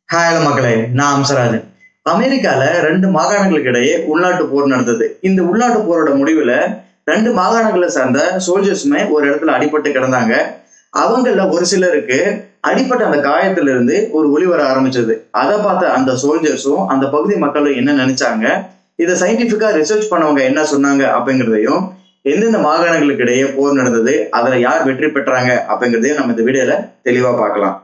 hi மக்களே நான் அம்சராஜன் அமெரிக்கால ரெண்டு மாகாணங்களுக்கு இடையே உள்நாட்டு போர் நடந்தது இந்த உள்நாட்டு போரோட முடிவுல ரெண்டு மாகாணங்களை சார்ந்த சோல்ஜர்ஸுமே ஒரு இடத்துல அடிபட்டு கிடந்தாங்க அவங்கள ஒரு சிலருக்கு அடிப்பட்ட அந்த காயத்துல இருந்து ஒரு ஒளி வர ஆரம்பிச்சது அதை பார்த்த அந்த சோல்ஜர்ஸும் அந்த பகுதி மக்களும் என்ன நினைச்சாங்க இதை சயின்டிபிக்கா ரிசர்ச் பண்ணவங்க என்ன சொன்னாங்க அப்படிங்கிறதையும் எந்தெந்த மாகாணங்களுக்கு இடையே போர் நடந்தது அதுல யார் வெற்றி பெற்றாங்க அப்படிங்கிறதையும் நம்ம இந்த வீடியோல தெளிவா பார்க்கலாம்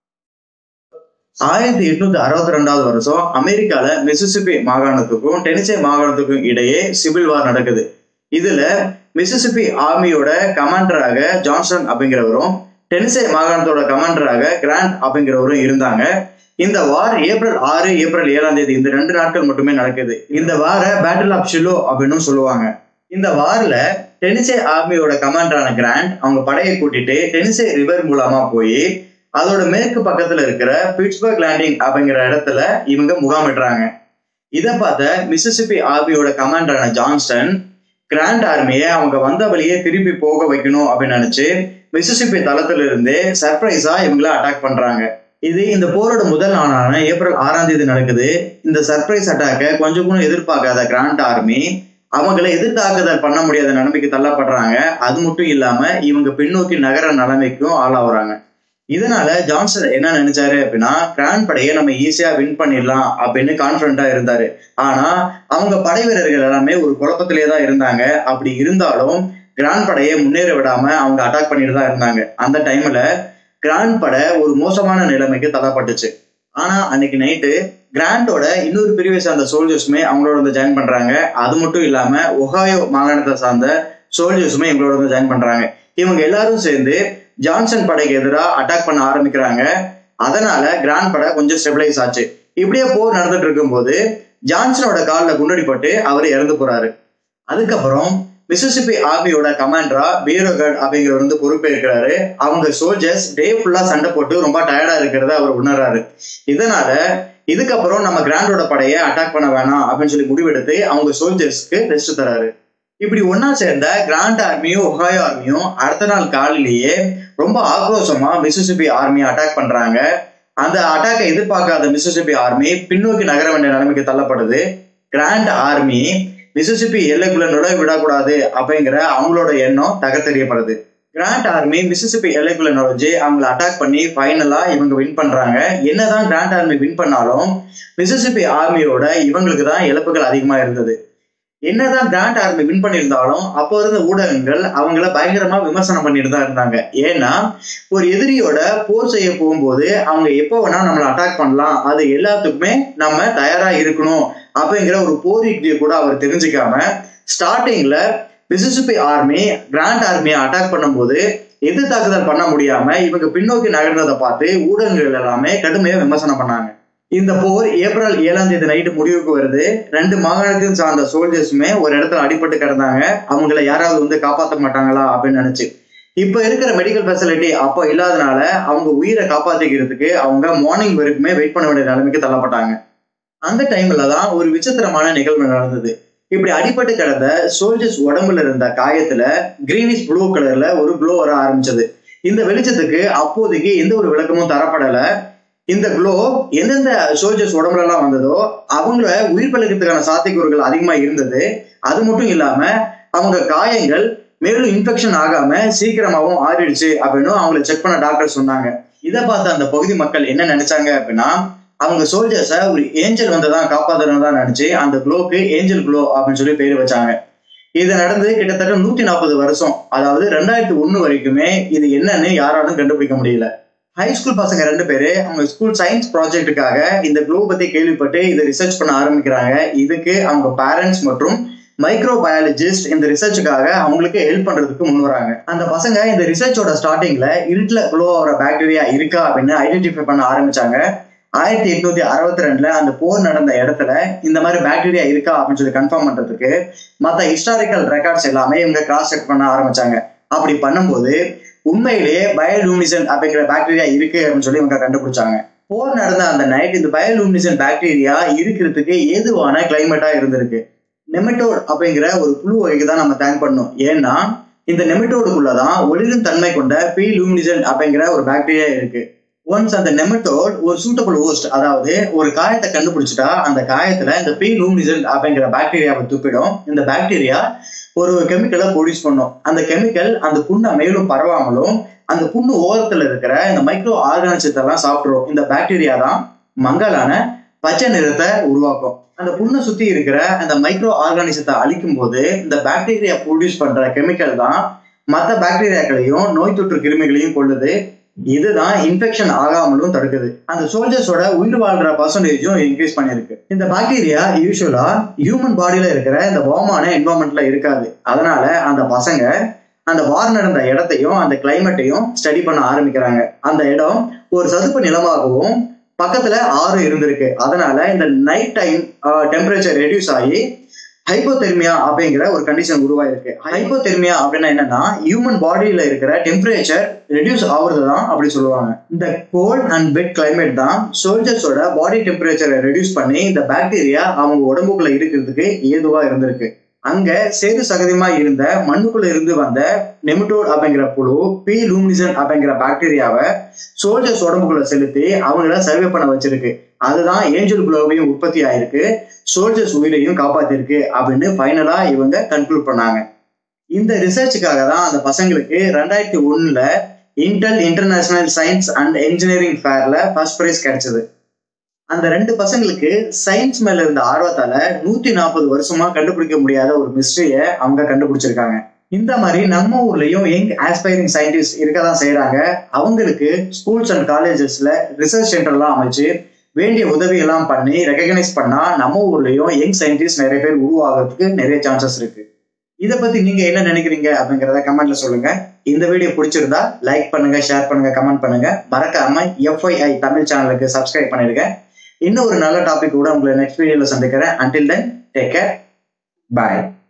ஆயிரத்தி எட்நூத்தி அறுபத்தி ரெண்டாவது வருஷம் அமெரிக்கால மிசிசிப்பி மாகாணத்துக்கும் டெனிசே மாகாணத்துக்கும் இடையே சிவில் வார் நடக்குது இதுல மிசிசிப்பி ஆர்மியோட கமாண்டராக ஜான்சன் அப்படிங்கிறவரும் டெனிசே மாகாணத்தோட கமாண்டராக கிராண்ட் அப்படிங்கிறவரும் இருந்தாங்க இந்த வார் ஏப்ரல் ஆறு ஏப்ரல் ஏழாம் தேதி இந்த ரெண்டு நாட்கள் மட்டுமே நடக்குது இந்த வார பேட்டில் ஆஃப் ஷிலோ அப்படின்னு சொல்லுவாங்க இந்த வார்ல டெனிசே ஆர்மியோட கமாண்டரான கிராண்ட் அவங்க படையை கூட்டிட்டு டெனிசே ரிவர் மூலமா போய் அதோட மேற்கு பக்கத்துல இருக்கிற பிட்ஸ்பர்க் லேண்டிங் அப்படிங்கிற இடத்துல இவங்க முகாமிடுறாங்க இதை பார்த்த மிசிசிப்பி ஆர்மியோட கமாண்டரான ஜான்ஸ்டன் கிராண்ட் ஆர்மியை அவங்க வந்த வழியே திருப்பி போக வைக்கணும் அப்படின்னு நினைச்சு மிசிசிப்பி தளத்துல இருந்தே சர்ப்ரைஸா இவங்கள அட்டாக் பண்றாங்க இது இந்த போரோட முதல் நாளான ஏப்ரல் ஆறாம் தேதி நடக்குது இந்த சர்ப்ரைஸ் அட்டாக்கை கொஞ்சம் கூட எதிர்பார்க்காத கிராண்ட் ஆர்மி அவங்கள எதிர்த்தாக்குதல் பண்ண முடியாத நிலைமைக்கு தள்ளப்படுறாங்க அது மட்டும் இல்லாம இவங்க பின்னோக்கி நகர நிலைமைக்கும் ஆளாகிறாங்க இதனால ஜான்சன் என்ன நினைச்சாரு அப்படின்னா கிராண்ட் படையை நம்ம ஈஸியா வின் பண்ணிடலாம் அப்படின்னு கான்பிடண்டா இருந்தாரு ஆனா அவங்க படை வீரர்கள் எல்லாமே ஒரு குழப்பத்திலே தான் இருந்தாங்க அப்படி இருந்தாலும் கிராண்ட் படையை முன்னேற விடாம அவங்க அட்டாக் பண்ணிட்டு தான் இருந்தாங்க அந்த டைம்ல கிராண்ட் படை ஒரு மோசமான நிலைமைக்கு தள்ளப்பட்டுச்சு ஆனா அன்னைக்கு நைட்டு கிராண்டோட இன்னொரு பிரிவை சார்ந்த சோல்ஜர்ஸுமே அவங்களோட வந்து ஜாயின் பண்றாங்க அது மட்டும் இல்லாம ஒஹாயோ மாகாணத்தை சார்ந்த சோல்ஜர்ஸுமே இவங்களோட வந்து ஜாயின் பண்றாங்க இவங்க எல்லாரும் சேர்ந்து ஜான்சன் படைக்கு எதிராக அட்டாக் பண்ண ஆரம்பிக்கிறாங்க அதனால கிராண்ட் படை கொஞ்சம் ஸ்டெபிளைஸ் ஆச்சு இப்படியே போர் நடந்துட்டு இருக்கும்போது ஜான்சனோட காலில் குண்டடிப்பட்டு அவர் இறந்து போறாரு அதுக்கப்புறம் மிசிசிப்பி ஆர்மியோட கமாண்டரா பீரோகட் அப்படிங்கிறவர் வந்து பொறுப்பேற்கிறாரு அவங்க சோல்ஜர்ஸ் டே ஃபுல்லா சண்டை போட்டு ரொம்ப டயர்டா இருக்கிறத அவர் உணர்றாரு இதனால இதுக்கப்புறம் நம்ம கிராண்டோட படையை அட்டாக் பண்ண வேணாம் அப்படின்னு சொல்லி முடிவெடுத்து அவங்க சோல்ஜர்ஸ்க்கு ரெஸ்ட் தராரு இப்படி ஒன்னா சேர்ந்த கிராண்ட் ஆர்மியும் ஒஹாயோ ஆர்மியும் அடுத்த நாள் காலையிலேயே ரொம்ப ஆக்ரோஷமா மிசிசிபி ஆர்மியை அட்டாக் பண்றாங்க அந்த அட்டாக்கை எதிர்பார்க்காத மிசிசிபி ஆர்மி பின்னோக்கி நகர வேண்டிய நிலைமைக்கு தள்ளப்படுது கிராண்ட் ஆர்மி மிசிசிப்பி எல்லைக்குள்ள நுழைய விடக்கூடாது அப்படிங்கிற அவங்களோட எண்ணம் தகர்த்தெறியப்படுது கிராண்ட் ஆர்மி மிசிசிப்பி எல்லைக்குள்ள நுழைஞ்சு அவங்களை அட்டாக் பண்ணி ஃபைனலா இவங்க வின் பண்றாங்க என்னதான் கிராண்ட் ஆர்மி வின் பண்ணாலும் மிசிசிப்பி ஆர்மியோட இவங்களுக்கு தான் இழப்புகள் அதிகமா இருந்தது என்னதான் கிராண்ட் ஆர்மி வின் பண்ணியிருந்தாலும் அப்போ இருந்த ஊடகங்கள் அவங்கள பயங்கரமா விமர்சனம் பண்ணிட்டு தான் இருந்தாங்க ஏன்னா ஒரு எதிரியோட போர் செய்ய போகும்போது அவங்க எப்போ வேணா நம்மளை அட்டாக் பண்ணலாம் அது எல்லாத்துக்குமே நம்ம தயாரா இருக்கணும் அப்படிங்கிற ஒரு போர் யுக்தியை கூட அவர் தெரிஞ்சுக்காம ஸ்டார்டிங்ல மிசிசிப்பி ஆர்மி கிராண்ட் ஆர்மியை அட்டாக் பண்ணும்போது எதிர் தாக்குதல் பண்ண முடியாம இவங்க பின்னோக்கி நகர்ந்ததை பார்த்து ஊடகங்கள் எல்லாமே கடுமையா விமர்சனம் பண்ணாங்க இந்த போர் ஏப்ரல் ஏழாம் தேதி நைட்டு முடிவுக்கு வருது ரெண்டு மாகாணத்தையும் சார்ந்த சோல்ஜர்ஸுமே ஒரு இடத்துல அடிபட்டு கிடந்தாங்க அவங்கள யாராவது வந்து காப்பாற்ற மாட்டாங்களா அப்படின்னு நினைச்சு இப்ப இருக்கிற மெடிக்கல் ஃபெசிலிட்டி அப்போ இல்லாதனால அவங்க உயிரை காப்பாத்திக்கிறதுக்கு அவங்க மார்னிங் வரைக்குமே வெயிட் பண்ண வேண்டிய நிலைமைக்கு தள்ளப்பட்டாங்க அந்த டைம்ல தான் ஒரு விசித்திரமான நிகழ்வு நடந்தது இப்படி அடிபட்டு கிடந்த சோல்ஜர்ஸ் உடம்புல இருந்த காயத்துல கிரீனிஷ் ப்ளூ கலர்ல ஒரு க்ளோ வர ஆரம்பிச்சது இந்த வெளிச்சத்துக்கு அப்போதைக்கு எந்த ஒரு விளக்கமும் தரப்படல இந்த க்ளோ எந்தெந்த சோல்ஜர்ஸ் உடம்புல எல்லாம் வந்ததோ அவங்கள உயிர் பழக்கத்துக்கான சாத்தியக்கூறுகள் அதிகமா இருந்தது அது மட்டும் இல்லாம அவங்க காயங்கள் மேலும் இன்ஃபெக்ஷன் ஆகாம சீக்கிரமாவும் ஆறிடுச்சு அப்படின்னு அவங்கள செக் பண்ண டாக்டர் சொன்னாங்க இதை பார்த்த அந்த பகுதி மக்கள் என்ன நினைச்சாங்க அப்படின்னா அவங்க சோல்ஜர்ஸை ஒரு ஏஞ்சல் வந்ததான் காப்பாத்தணும் தான் நினைச்சு அந்த க்ளோக்கு ஏஞ்சல் க்ளோ அப்படின்னு சொல்லி பேர் வச்சாங்க இது நடந்து கிட்டத்தட்ட நூத்தி நாற்பது வருஷம் அதாவது ரெண்டாயிரத்தி ஒண்ணு வரைக்குமே இது என்னன்னு யாராலும் கண்டுபிடிக்க முடியல ஹை ஸ்கூல் பசங்க ரெண்டு பேரு அவங்க ஸ்கூல் சயின்ஸ் ப்ராஜெக்ட்டுக்காக இந்த க்ளோ பத்தி கேள்விப்பட்டு இதை ரிசர்ச் பண்ண ஆரம்பிக்கிறாங்க இதுக்கு அவங்க பேரண்ட்ஸ் மற்றும் மைக்ரோ பயாலஜிஸ்ட் இந்த ரிசர்ச்சுக்காக அவங்களுக்கு ஹெல்ப் பண்றதுக்கு முன் வராங்க அந்த பசங்க இந்த ரிசர்ச்சோட ஸ்டார்டிங்ல இருட்டுல க்ளோ ஆகிற பாக்டீரியா இருக்கா அப்படின்னு ஐடென்டிஃபை பண்ண ஆரம்பிச்சாங்க ஆயிரத்தி எட்நூத்தி அறுபத்தி ரெண்டுல அந்த போர் நடந்த இடத்துல இந்த மாதிரி பாக்டீரியா இருக்கா அப்படின்னு சொல்லி கன்ஃபார்ம் பண்றதுக்கு மற்ற ஹிஸ்டாரிக்கல் ரெக்கார்ட்ஸ் எல்லாமே இவங்க கிராஸ் செக் பண்ண ஆரம்பிச்சாங்க அப்படி பண்ணும்போது உண்மையிலேயே பயோலூமிசன் அப்படிங்கிற பாக்டீரியா இருக்கு அப்படின்னு சொல்லி இவங்க கண்டுபிடிச்சாங்க போர் நடந்த அந்த நைட் இந்த பயோலூமிசன் பாக்டீரியா இருக்கிறதுக்கு ஏதுவான கிளைமேட்டா இருந்திருக்கு நெமட்டோட் அப்படிங்கிற ஒரு புழு வகைக்கு தான் நம்ம தேங்க் பண்ணணும் ஏன்னா இந்த நெமட்டோடுக்குள்ளதான் ஒளிரும் தன்மை கொண்ட பி லூமினிசன் அப்படிங்கிற ஒரு பாக்டீரியா இருக்கு ஒன்ஸ் அந்த நெமட்டோட் ஒரு சூட்டபிள் ஹோஸ்ட் அதாவது ஒரு காயத்தை கண்டுபிடிச்சிட்டா அந்த காயத்துல இந்த பி லூமினிசல் அப்படிங்கிற பாக்டீரியாவை துப்பிடும் இந்த பாக்டீரியா ஒரு கெமிக்கலை ப்ரொடியூஸ் பண்ணும் அந்த கெமிக்கல் அந்த புண்ணை மேலும் பரவாமலும் அந்த புண்ணு ஓரத்துல இருக்கிற இந்த மைக்ரோ ஆர்கானிசத்தை எல்லாம் சாப்பிட்டுரும் இந்த பாக்டீரியா தான் மங்கலான பச்சை நிறத்தை உருவாக்கும் அந்த புண்ணை சுத்தி இருக்கிற அந்த மைக்ரோ ஆர்கானிசத்தை அழிக்கும் போது இந்த பாக்டீரியா ப்ரொடியூஸ் பண்ற கெமிக்கல் தான் மற்ற பாக்டீரியாக்களையும் நோய் தொற்று கிருமிகளையும் கொள்ளுது இதுதான் இன்ஃபெக்ஷன் ஆகாமலும் தடுக்குது அந்த சோல்ஜர்ஸோட உயிர் வாழ்ற பர்சன்டேஜும் இன்க்ரீஸ் பண்ணிருக்கு இந்த பாக்டீரியா யூஸ்வலா ஹியூமன் பாடியில இருக்கிற இந்த வார்மான என்வரன்மெண்ட்ல இருக்காது அதனால அந்த பசங்க அந்த வார் நடந்த இடத்தையும் அந்த கிளைமேட்டையும் ஸ்டடி பண்ண ஆரம்பிக்கிறாங்க அந்த இடம் ஒரு சதுப்பு நிலமாகவும் பக்கத்துல ஆறு இருந்திருக்கு அதனால இந்த நைட் டைம் டெம்பரேச்சர் ரெடியூஸ் ஆகி ஹைப்போதெர்மியா அப்படிங்கிற ஒரு கண்டிஷன் உருவாயிருக்கு ஹைப்போதெர்மியா அப்படின்னா என்னன்னா ஹியூமன் பாடியில இருக்கிற டெம்பரேச்சர் ரெடியூஸ் ஆகுறது தான் அப்படி சொல்லுவாங்க இந்த கோல்ட் அண்ட் வெட் கிளைமேட் தான் சோல்ஜர்ஸோட பாடி டெம்பரேச்சரை ரெடியூஸ் பண்ணி இந்த பாக்டீரியா அவங்க உடம்புக்குள்ள இருக்கிறதுக்கு ஏதுவா இருந்திருக்கு அங்க சேது சகதியமா இருந்த மண்ணுக்குள்ள இருந்து வந்த நெமட்டோட் அப்படிங்கிற புழு பி லூமினிசன் அப்படிங்கிற பாக்டீரியாவை சோல்ஜர்ஸ் உடம்புக்குள்ள செலுத்தி அவங்கள சர்வே பண்ண வச்சிருக்கு அதுதான் ஏஞ்சல் குளோவையும் உற்பத்தி ஆயிருக்கு சோல்ஜர்ஸ் உயிரையும் காப்பாத்திருக்கு அப்படின்னு ஃபைனலா இவங்க கன்க்ளூட் பண்ணாங்க இந்த ரிசர்ச்சுக்காக தான் அந்த பசங்களுக்கு ரெண்டாயிரத்தி ஒண்ணுல Intel International Science and Engineering ஃபேர்ல ஃபர்ஸ்ட் ப்ரைஸ் கிடைச்சது அந்த ரெண்டு பசங்களுக்கு சயின்ஸ் மேல இருந்த ஆர்வத்தால நூத்தி நாற்பது வருஷமா கண்டுபிடிக்க முடியாத ஒரு மிஸ்ட்ரிய அவங்க கண்டுபிடிச்சிருக்காங்க இந்த மாதிரி நம்ம ஊர்லயும் யங் ஆஸ்பைரிங் சயின்டிஸ்ட் இருக்க தான் செய்யறாங்க அவங்களுக்கு ஸ்கூல்ஸ் அண்ட் காலேஜஸ்ல ரிசர்ச் சென்டர்லாம் அமைச்சு வேண்டிய உதவி எல்லாம் பண்ணி ரெகக்னைஸ் பண்ணா நம்ம ஊர்லயும் யங் சயின்டிஸ்ட் நிறைய பேர் உருவாகிறதுக்கு நிறைய சான்சஸ் இருக்கு இதை பத்தி நீங்க என்ன நினைக்கிறீங்க அப்படிங்கறத கமெண்ட்ல சொல்லுங்க இந்த வீடியோ பிடிச்சிருந்தா லைக் பண்ணுங்க ஷேர் பண்ணுங்க கமெண்ட் பண்ணுங்க மறக்காம எஃப்ஐஐ தமிழ் சேனலுக்கு சப்ஸ்கிரைப் பண்ணிடுங்க இன்னும் ஒரு நல்ல டாபிக் கூட உங்களை நெக்ஸ்ட் வீடியோல சந்திக்கிறேன் அண்டில் தென் டேக் கேர் பாய்